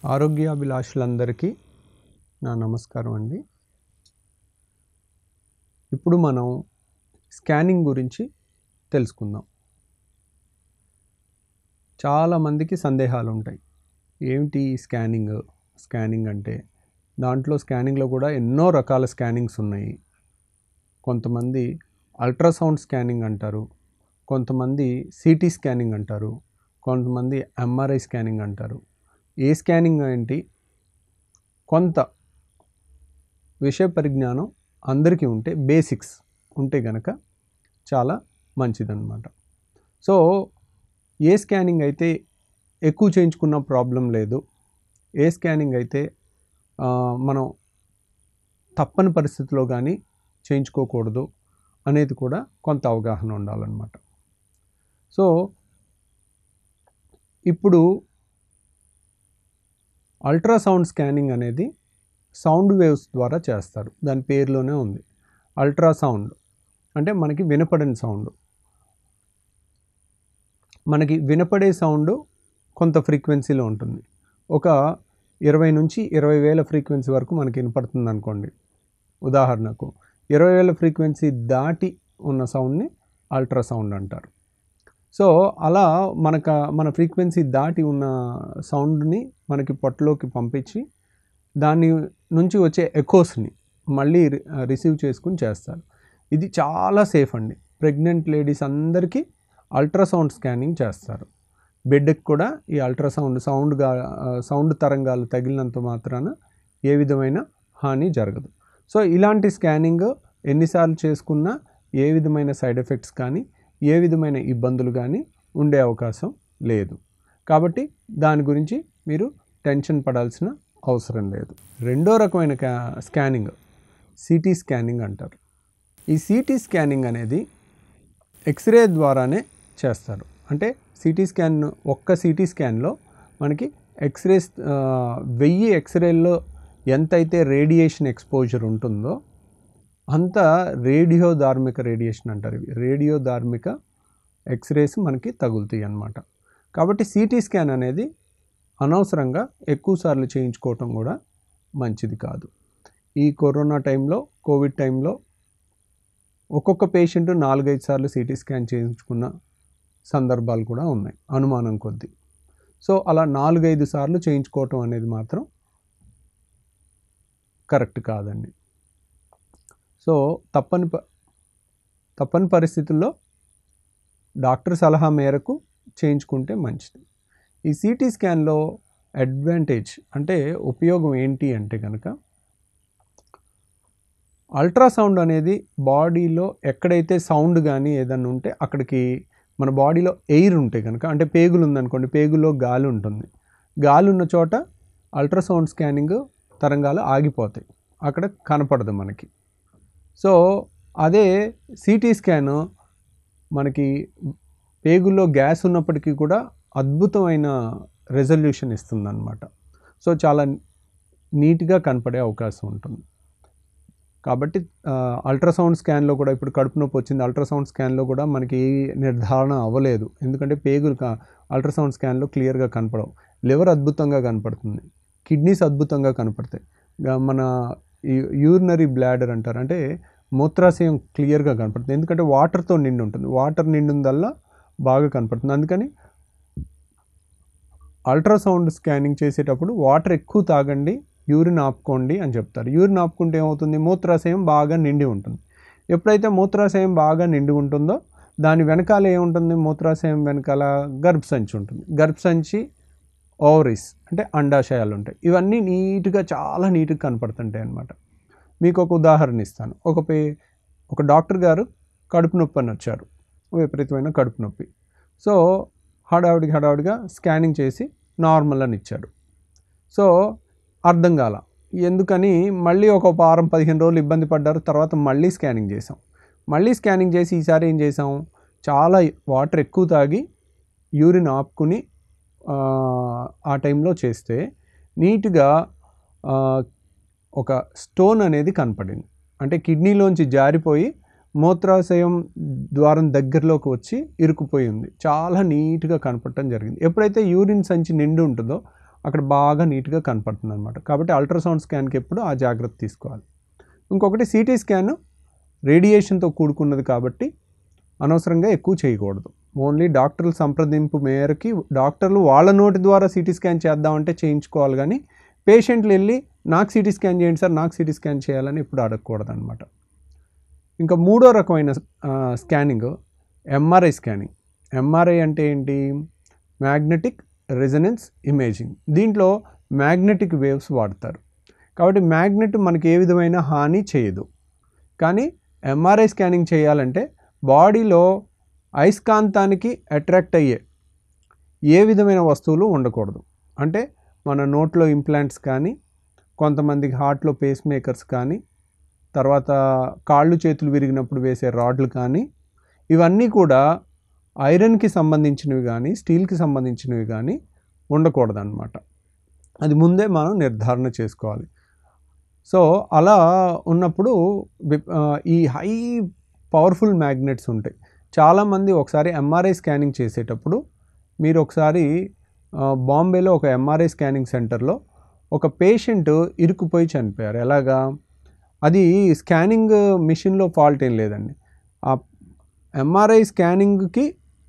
ఆరోగ్యాభిలాషులందరికీ నా నమస్కారం అండి ఇప్పుడు మనం స్కానింగ్ గురించి తెలుసుకుందాం చాలామందికి సందేహాలు ఉంటాయి ఏమిటి ఈ స్కానింగ్ స్కానింగ్ అంటే దాంట్లో స్కానింగ్లో కూడా ఎన్నో రకాల స్కానింగ్స్ ఉన్నాయి కొంతమంది అల్ట్రాసౌండ్ స్కానింగ్ అంటారు కొంతమంది సిటీ స్కానింగ్ అంటారు కొంతమంది ఎంఆర్ఐ స్కానింగ్ అంటారు ఏ స్కానింగ్ ఏంటి కొంత విషయ పరిజ్ఞానం అందరికీ ఉంటే బేసిక్స్ ఉంటే గనక చాలా మంచిదన్నమాట సో ఏ స్కానింగ్ అయితే ఎక్కువ చేయించుకున్న ప్రాబ్లం లేదు ఏ స్కానింగ్ అయితే ఆ, మనం తప్పని పరిస్థితిలో కానీ చేయించుకోకూడదు అనేది కూడా కొంత అవగాహన ఉండాలన్నమాట సో ఇప్పుడు అల్ట్రాసౌండ్ స్కానింగ్ అనేది సౌండ్ వేవ్స్ ద్వారా చేస్తారు దాని పేరులోనే ఉంది అల్ట్రాసౌండ్ అంటే మనకి వినపడని సౌండ్ మనకి వినపడే సౌండ్ కొంత ఫ్రీక్వెన్సీలో ఉంటుంది ఒక ఇరవై నుంచి ఇరవై వేల ఫ్రీక్వెన్సీ వరకు మనకి వినపడుతుంది అనుకోండి ఉదాహరణకు ఇరవై వేల ఫ్రీక్వెన్సీ దాటి ఉన్న సౌండ్ని అల్ట్రాసౌండ్ అంటారు సో అలా మనక మన ఫ్రీక్వెన్సీ దాటి ఉన్న సౌండ్ని మనకి పొట్టలోకి పంపించి దాని నుంచి వచ్చే ఎకోస్ని మళ్ళీ రి- రిసీవ్ చేసుకుని చేస్తారు ఇది చాలా సేఫ్ అండి ప్రెగ్నెంట్ లేడీస్ అందరికీ అల్ట్రాసౌండ్ స్కానింగ్ చేస్తారు బెడ్కి కూడా ఈ అల్ట్రాసౌండ్ సౌండ్గా సౌండ్ తరంగాలు తగిలినంత మాత్రాన ఏ విధమైన హాని జరగదు సో ఇలాంటి స్కానింగ్ ఎన్నిసార్లు చేసుకున్నా ఏ విధమైన సైడ్ ఎఫెక్ట్స్ కానీ ఏ విధమైన ఇబ్బందులు కానీ ఉండే అవకాశం లేదు కాబట్టి దాని గురించి మీరు టెన్షన్ పడాల్సిన అవసరం లేదు రెండో రకమైన కా- స్కానింగ్ సిటీ స్కానింగ్ అంటారు ఈ సిటీ స్కానింగ్ అనేది ఎక్స్రే ద్వారానే చేస్తారు అంటే సిటీ స్కాన్ ఒక్క సిటీ స్కాన్లో మనకి ఎక్స్రేస్ ఆ, వెయ్యి ఎక్స్రేల్లో ఎంతైతే రేడియేషన్ ఎక్స్పోజర్ ఉంటుందో అంత రేడియో ధార్మిక రేడియేషన్ అంటారు ఇవి రేడియో ధార్మిక ఎక్స్రేస్ మనకి తగులుతాయి అన్నమాట కాబట్టి సిటీ స్కాన్ అనేది అనవసరంగా ఎక్కువసార్లు చేయించుకోవటం కూడా మంచిది కాదు ఈ కరోనా టైంలో కోవిడ్ టైంలో ఒక్కొక్క పేషెంట్ నాలుగైదు సార్లు సిటీ స్కాన్ చేయించుకున్న సందర్భాలు కూడా ఉన్నాయి అనుమానం కొద్దీ సో అలా నాలుగైదు సార్లు చేయించుకోవటం అనేది మాత్రం కరెక్ట్ కాదండి సో తప్పని ప తప్పని పరిస్థితుల్లో డాక్టర్ సలహా మేరకు చేయించుకుంటే మంచిది ఈ సిటీ స్కాన్లో అడ్వాంటేజ్ అంటే ఉపయోగం ఏంటి అంటే కనుక అల్ట్రాసౌండ్ అనేది బాడీలో ఎక్కడైతే సౌండ్ కానీ ఏదన్నా ఉంటే అక్కడికి మన బాడీలో ఎయిర్ ఉంటే కనుక అంటే పేగులు ఉందనుకోండి పేగులో గాలి ఉంటుంది గాలి ఉన్న చోట అల్ట్రాసౌండ్ స్కానింగ్ తరంగాలు ఆగిపోతాయి అక్కడ కనపడదు మనకి సో అదే సిటీ స్కాన్ మనకి పేగుల్లో గ్యాస్ ఉన్నప్పటికీ కూడా అద్భుతమైన రెజల్యూషన్ ఇస్తుందన్నమాట సో చాలా నీట్గా కనపడే అవకాశం ఉంటుంది కాబట్టి ఆ, అల్ట్రాసౌండ్ స్కాన్లో కూడా ఇప్పుడు కడుపు నొప్పి వచ్చింది అల్ట్రాసౌండ్ స్కాన్లో కూడా మనకి ఏ నిర్ధారణ అవ్వలేదు ఎందుకంటే పేగులు కా- అల్ట్రాసౌండ్ స్కాన్లో క్లియర్గా కనపడవు లివర్ అద్భుతంగా కనపడుతుంది కిడ్నీస్ అద్భుతంగా కనపడతాయి గా- మన యూరినరీ బ్లాడర్ అంటారు అంటే మూత్రాశయం క్లియర్గా కనపడుతుంది ఎందుకంటే వాటర్తో నిండి ఉంటుంది వాటర్ నిండుందల్లా బాగా కనపడుతుంది అందుకని అల్ట్రాసౌండ్ స్కానింగ్ చేసేటప్పుడు వాటర్ ఎక్కువ తాగండి యూరిన్ ఆపుకోండి అని చెప్తారు యూరిన్ ఆపుకుంటే ఏమవుతుంది మూత్రాశయం బాగా నిండి ఉంటుంది ఎప్పుడైతే మూత్రాశయం బాగా నిండి ఉంటుందో దాని వెనకాల ఏముంటుంది మూత్రాశయం వెనకాల గర్భసంచి ఉంటుంది గర్భసంచి ఓవరీస్ అంటే అండాశయాలు ఉంటాయి ఇవన్నీ నీట్గా చాలా నీట్గా కనపడుతుంటాయి అన్నమాట మీకు ఒక ఉదాహరణ ఇస్తాను ఒక పే ఒక డాక్టర్ గారు కడుపు నొప్పి అని వచ్చారు విపరీతమైన కడుపు నొప్పి సో హడావుడికి హడావుడిగా స్కానింగ్ చేసి నార్మల్ అని ఇచ్చాడు సో అర్థం కాల ఎందుకని మళ్ళీ ఒక వారం పదిహేను రోజులు ఇబ్బంది పడ్డారు తర్వాత మళ్ళీ స్కానింగ్ చేసాం మళ్ళీ స్కానింగ్ చేసి ఈసారి ఏం చేసాం చాలా వాటర్ ఎక్కువ తాగి యూరిన్ ఆపుకుని ఆ, ఆ టైంలో చేస్తే నీట్గా ఆ, ఒక స్టోన్ అనేది కనపడింది అంటే కిడ్నీలోంచి జారిపోయి మూత్రాశయం ద్వారం దగ్గరలోకి వచ్చి ఇరుక్కుపోయి ఉంది చాలా నీట్గా కనపడటం జరిగింది ఎప్పుడైతే యూరిన్ సంచి నిండి ఉంటుందో అక్కడ బాగా నీట్గా కనపడుతుంది అనమాట కాబట్టి అల్ట్రాసౌండ్ స్కాన్కి ఎప్పుడు ఆ జాగ్రత్త తీసుకోవాలి ఇంకొకటి సిటీ స్కాన్ రేడియేషన్తో కూడుకున్నది కాబట్టి అనవసరంగా ఎక్కువ చేయకూడదు ఓన్లీ డాక్టర్ల సంప్రదింపు మేరకి డాక్టర్లు వాళ్ళ నోటి ద్వారా సిటీ స్కాన్ చేద్దామంటే చేయించుకోవాలి కానీ పేషెంట్లు వెళ్ళి నాకు సిటీ స్కాన్ చేయండి సార్ నాకు సిటీ స్కాన్ చేయాలని ఇప్పుడు అడగకూడదు అనమాట ఇంకా మూడో రకమైన స్కానింగ్ ఎంఆర్ఐ స్కానింగ్ ఎంఆర్ఐ అంటే ఏంటి మ్యాగ్నెటిక్ రెజనెన్స్ ఇమేజింగ్ దీంట్లో మ్యాగ్నెటిక్ వేవ్స్ వాడతారు కాబట్టి మ్యాగ్నెట్ మనకి ఏ విధమైన హాని చేయదు కానీ ఎంఆర్ఐ స్కానింగ్ చేయాలంటే బాడీలో అయస్కాంతానికి అట్రాక్ట్ అయ్యే ఏ విధమైన వస్తువులు ఉండకూడదు అంటే మన నోట్లో ఇంప్లాంట్స్ కానీ కొంతమందికి హార్ట్లో పేస్ మేకర్స్ కానీ తర్వాత కాళ్ళు చేతులు విరిగినప్పుడు వేసే రాడ్లు కానీ ఇవన్నీ కూడా ఐరన్కి సంబంధించినవి కానీ స్టీల్కి సంబంధించినవి కానీ ఉండకూడదు అనమాట అది ముందే మనం నిర్ధారణ చేసుకోవాలి సో అలా ఉన్నప్పుడు వి- ఆ, ఈ హై పవర్ఫుల్ మ్యాగ్నెట్స్ ఉంటాయి చాలామంది ఒకసారి ఎంఆర్ఐ స్కానింగ్ చేసేటప్పుడు మీరు ఒకసారి ఆ, బాంబేలో ఒక ఎంఆర్ఐ స్కానింగ్ సెంటర్లో ఒక పేషెంట్ ఇరుక్కుపోయి చనిపోయారు ఎలాగా అది స్కానింగ్ మిషన్లో ఫాల్ట్ ఏం లేదండి ఆ ఎంఆర్ఐ స్కానింగ్కి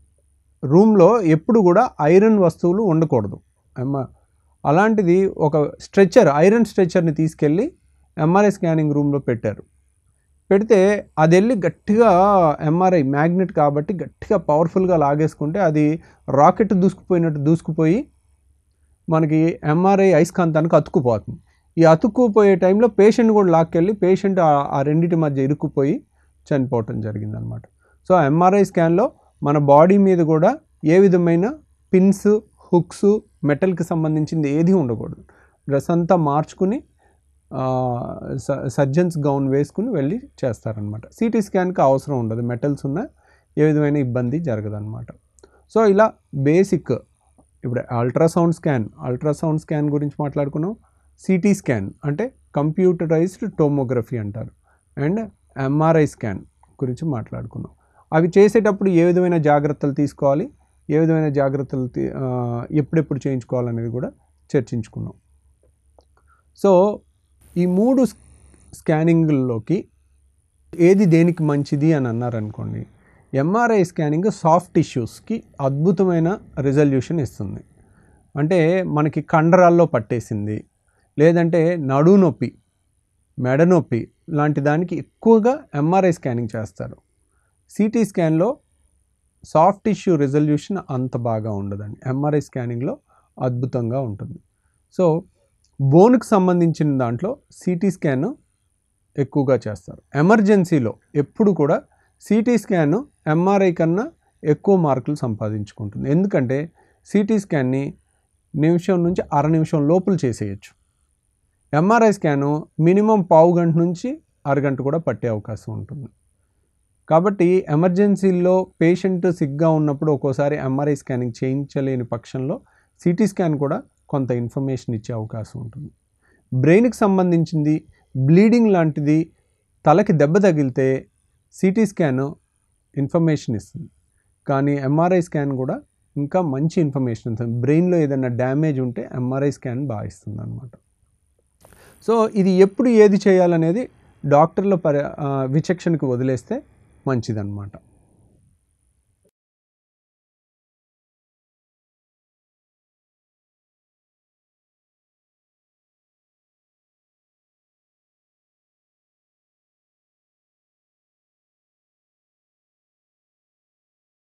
రూమ్లో ఎప్పుడు కూడా ఐరన్ వస్తువులు ఉండకూడదు ఎమ్మ అలాంటిది ఒక స్ట్రెచ్చర్ ఐరన్ స్ట్రెచ్చర్ని తీసుకెళ్ళి ఎంఆర్ఐ స్కానింగ్ రూమ్లో పెట్టారు పెడితే అది వెళ్ళి గట్టిగా ఎంఆర్ఐ మ్యాగ్నెట్ కాబట్టి గట్టిగా పవర్ఫుల్గా లాగేసుకుంటే అది రాకెట్ దూసుకుపోయినట్టు దూసుకుపోయి మనకి ఎంఆర్ఐ అయస్కాంతానికి అతుక్కుపోతుంది ఈ అతుక్కుపోయే టైంలో పేషెంట్ కూడా లాక్కెళ్ళి పేషెంట్ ఆ- ఆ రెండింటి మధ్య ఇరుక్కుపోయి చనిపోవటం జరిగిందనమాట సో ఎంఆర్ఐ స్కాన్లో మన బాడీ మీద కూడా ఏ విధమైన పిన్స్ హుక్స్ మెటల్కి సంబంధించింది ఏది ఉండకూడదు డ్రెస్ అంతా మార్చుకుని సర్జన్స్ గౌన్ వేసుకుని వెళ్ళి చేస్తారనమాట సిటీ స్కాన్కి అవసరం ఉండదు మెటల్స్ ఉన్న ఏ విధమైన ఇబ్బంది జరగదన్నమాట సో ఇలా బేసిక్ ఇప్పుడు అల్ట్రాసౌండ్ స్కాన్ అల్ట్రాసౌండ్ స్కాన్ గురించి మాట్లాడుకున్నాం సిటీ స్కాన్ అంటే కంప్యూటరైజ్డ్ టోమోగ్రఫీ అంటారు అండ్ ఎంఆర్ఐ స్కాన్ గురించి మాట్లాడుకున్నాం అవి చేసేటప్పుడు ఏ విధమైన జాగ్రత్తలు తీసుకోవాలి ఏ విధమైన జాగ్రత్తలు తీ- ఆ, ఎప్పుడెప్పుడు చేయించుకోవాలనేది కూడా చర్చించుకున్నాం సో ఈ మూడు స్- స్కానింగ్లోకి ఏది దేనికి మంచిది అని అన్నారనుకోండి ఎంఆర్ఐ స్కానింగ్ సాఫ్ట్ టిష్యూస్కి అద్భుతమైన రిజల్యూషన్ ఇస్తుంది అంటే మనకి కండరాల్లో పట్టేసింది లేదంటే నడు నొప్పి మెడ నొప్పి లాంటి దానికి ఎక్కువగా ఎంఆర్ఐ స్కానింగ్ చేస్తారు సిటీ స్కాన్లో సాఫ్ట్ టిష్యూ రిజల్యూషన్ అంత బాగా ఉండదండి ఎంఆర్ఐ స్కానింగ్లో అద్భుతంగా ఉంటుంది సో బోన్కి సంబంధించిన దాంట్లో సిటీ స్కాన్ ఎక్కువగా చేస్తారు ఎమర్జెన్సీలో ఎప్పుడు కూడా సిటీ స్కాన్ ఎంఆర్ఐ కన్నా ఎక్కువ మార్కులు సంపాదించుకుంటుంది ఎందుకంటే సిటీ స్కాన్ని నిమిషం నుంచి అర నిమిషం లోపల చేసేయచ్చు ఎంఆర్ఐ స్కాను మినిమం పావు గంట నుంచి అరగంట కూడా పట్టే అవకాశం ఉంటుంది కాబట్టి ఎమర్జెన్సీల్లో పేషెంట్ సిగ్గా ఉన్నప్పుడు ఒక్కోసారి ఎంఆర్ఐ స్కానింగ్ చేయించలేని పక్షంలో సిటీ స్కాన్ కూడా కొంత ఇన్ఫర్మేషన్ ఇచ్చే అవకాశం ఉంటుంది బ్రెయిన్కి సంబంధించింది బ్లీడింగ్ లాంటిది తలకి దెబ్బ తగిలితే సిటీ స్కాన్ ఇన్ఫర్మేషన్ ఇస్తుంది కానీ ఎంఆర్ఐ స్కాన్ కూడా ఇంకా మంచి ఇన్ఫర్మేషన్ ఇస్తుంది బ్రెయిన్లో ఏదైనా డ్యామేజ్ ఉంటే ఎంఆర్ఐ స్కాన్ బాగా ఇస్తుంది అనమాట సో ఇది ఎప్పుడు ఏది చేయాలనేది డాక్టర్ల పరి ఆ, విచక్షణకు వదిలేస్తే మంచిదన్నమాట